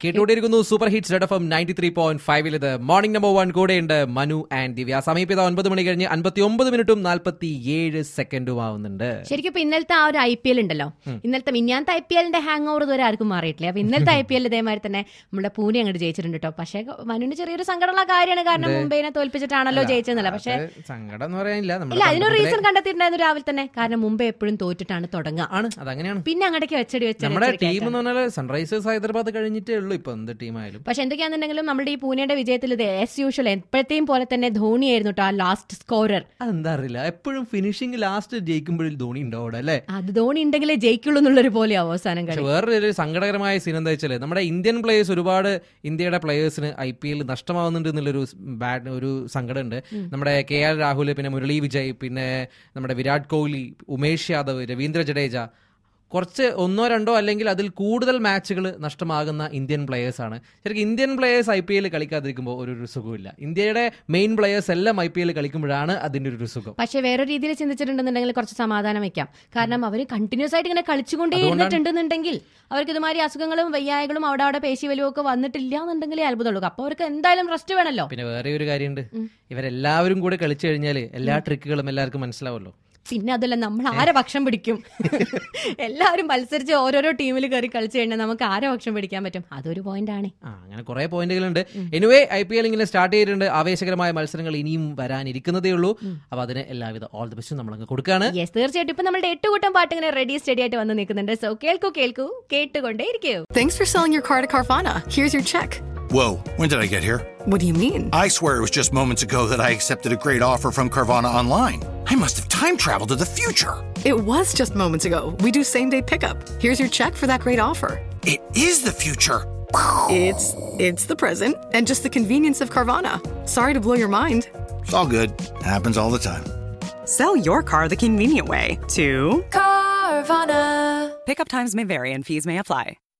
കേട്ടുകൊണ്ടിരിക്കുന്നു super hits Red F M ninety three point ഫൈവിൽ ഇത് മോർണിംഗ് നമ്പർ വൺ കൂടെയുണ്ട് മനു ആൻഡ് ദിവ്യ സമീപത ഒൻപത് മണി കഴിഞ്ഞ് അൻപത്തി ഒമ്പത് മിനിറ്റും നാൽപ്പത്തി ഏഴ് സെക്കൻഡും ആവുന്നുണ്ട് ശരിക്കും ഇപ്പൊ ഇന്നലത്തെ ആ ഒരു ഐ പി എൽ ഉണ്ടല്ലോ ഇന്നലത്തെ മിന്നാത്ത ഐ പി എല്ലിന്റെ ഹാങ് ഓവർ ഇതുവരെ ആർക്കും മാറിയിട്ടില്ല അപ്പൊ ഇന്നലത്തെ ഐ പി എല്ലിൽ ഇതേമാതിരി തന്നെ നമ്മുടെ പൂനെ അങ്ങോട്ട് ജയിച്ചിട്ടുണ്ട് കേട്ടോ പക്ഷേ മനുവിന് ചെറിയൊരു സങ്കടമുള്ള കാര്യമാണ് കാരണം മുംബൈനെ തോൽപ്പിച്ചിട്ടാണല്ലോ ജയിച്ചെന്നല്ല പക്ഷേ അത് സങ്കടം എന്ന് പറയാനില്ല ഇല്ല നമ്മുടെ അതിനൊരു റീസൺ കണ്ടെത്തിയിട്ടുണ്ടായിരുന്നു രാവിലെ തന്നെ കാരണം മുംബൈ എപ്പോഴും തോറ്റിട്ടാണ് തുടങ്ങുക ആണ് അതങ്ങനെയാണ് പിന്നെ അങ്ങോട്ടേക്ക് വെച്ചടി വെച്ചടി നമ്മുടെ വെച്ചടി ടീം കയറ്റാണ്. എന്ന് പറഞ്ഞാൽ സൺറൈസേഴ്സ് ഹൈദരാബാദ് കഴിഞ്ഞിട്ടേ ഉള്ളൂ ഇപ്പൊ എന്ത് ടീമായാലും പക്ഷെ എന്തൊക്കെയാണെന്നുണ്ടെങ്കിലും നമ്മുടെ ഈ പൂനെയുടെ വിജയത്തിൽ ഇത് എസ് യൂഷ്വൽ എപ്പോഴത്തെയും പോലെ തന്നെ ധോണിയായിരുന്നു കേട്ടോ ആ ലാസ്റ്റ് സ്കോറർ അതെന്താ അറിയില്ല എപ്പോഴും ഫിനിഷിംഗ് ലാസ്റ്റ് ജയിക്കുമ്പോഴും ധോണി ഉണ്ടാവും അവിടെ അല്ലേ അത് ധോണി ഉണ്ടെങ്കിലേ ജയിക്കുള്ളൂ എന്നുള്ളൊരു പോലെ അവസാനം കളി പക്ഷെ വേറൊരു സങ്കടകരമായ സീൻ എന്താ വെച്ചാൽ നമ്മുടെ ഇന്ത്യൻ പ്ലേയേഴ്സ് ഒരുപാട് ഇന്ത്യയുടെ പ്ലേയേഴ്സിന് ഐ പി എൽ നഷ്ടമാവുന്നുണ്ട് എന്നുള്ളൊരു ബാഡ് ഒരു സങ്കടമുണ്ട് നമ്മുടെ കെ ആർ രാഹുൽ പിന്നെ മുരളി വിജയ് പിന്നെ നമ്മുടെ വിരാട് കോഹ്ലി ഉമേഷ് യാദവ് രവീന്ദ്ര ജഡേജ കുറച്ച് ഒന്നോ രണ്ടോ അല്ലെങ്കിൽ അതിൽ കൂടുതൽ മാച്ചുകൾ നഷ്ടമാകുന്ന ഇന്ത്യൻ പ്ലേയേഴ്സാണ് ശരിക്കും Indian players I P L കളിക്കാതിരിക്കുമ്പോൾ ഒരു ഒരു സുഖമില്ല ഇന്ത്യയുടെ മെയിൻ പ്ലേയേഴ്സ് എല്ലാം ഐ പി എൽ കളിക്കുമ്പോഴാണ് അതിൻ്റെ ഒരു സുഖം പക്ഷെ വേറൊരു രീതിയിൽ ചിന്തിച്ചിട്ടുണ്ടെന്നുണ്ടെങ്കിൽ കുറച്ച് സമാധാനം വെക്കാം കാരണം അവർ കണ്ടിന്യൂസ് ആയിട്ട് ഇങ്ങനെ കളിച്ചുകൊണ്ടേ ഇരുന്നിട്ടുണ്ടെന്നുണ്ടെങ്കിൽ അവർക്ക് ഇതുമാതിരി അസുഖങ്ങളും വയ്യായകളും അവിടെ അവിടെ പേശി വലിവും ഒക്കെ വന്നിട്ടില്ല എന്നുണ്ടെങ്കിലേ അത്ഭുതമുള്ളൂ അപ്പൊ അവർക്ക് എന്തായാലും റെസ്റ്റ് വേണമല്ലോ പിന്നെ വേറെ ഒരു കാര്യമുണ്ട് ഇവരെല്ലാവരും കൂടെ കളിച്ചു കഴിഞ്ഞാൽ എല്ലാ ട്രിക്കുകളും എല്ലാവർക്കും മനസ്സിലാവുമല്ലോ പിന്നെ അതല്ല നമ്മൾ ആരെ പക്ഷം പിടിക്കും എല്ലാവരും മത്സരിച്ച് ഓരോരോ ടീമിൽ കയറി കളിച്ചു കഴിഞ്ഞാൽ നമുക്ക് ആരെ പക്ഷം പിടിക്കാൻ പറ്റും അതൊരു പോയിന്റ് ആണ് ആ അങ്ങനെ കുറെ പോയിന്റുകളുണ്ട് എനിവേ ഐ പി എൽ ഇങ്ങനെ സ്റ്റാർട്ട് ചെയ്തിട്ടുണ്ട് ആവേശകരമായ മത്സരങ്ങൾ ഇനിയും വരാനിരിക്കുന്നതേ ഉള്ളൂ അപ്പൊ അതിന് എല്ലാവിധ ഓൾ ദി ബെസ്റ്റും നമ്മളങ്ങ് കൊടുക്കാണ് യെസ് തീർച്ചയായിട്ടും ഇപ്പൊ നമ്മുടെ എട്ട് കൂട്ടം പാട്ട് ഇങ്ങനെ റെഡി സ്റ്റഡി ആയിട്ട് വന്ന് നിൽക്കുന്നുണ്ട് സോ കേൾക്കൂ കേൾക്കൂ കേട്ടുകൊണ്ടേ ഇരിക്കൂ Thanks for selling your car to Carvana. Here's your check. Whoa, when did I get here? What do you mean? I swear it was just moments ago that I accepted a great offer from Carvana online. I must have time traveled to the future. It was just moments ago. We do same day pickup. Here's your check for that great offer. It is the future. It's it's the present and just the convenience of Carvana. Sorry to blow your mind. It's all good. Happens all the time. Sell your car the convenient way to Carvana. pickup times may vary and fees may apply.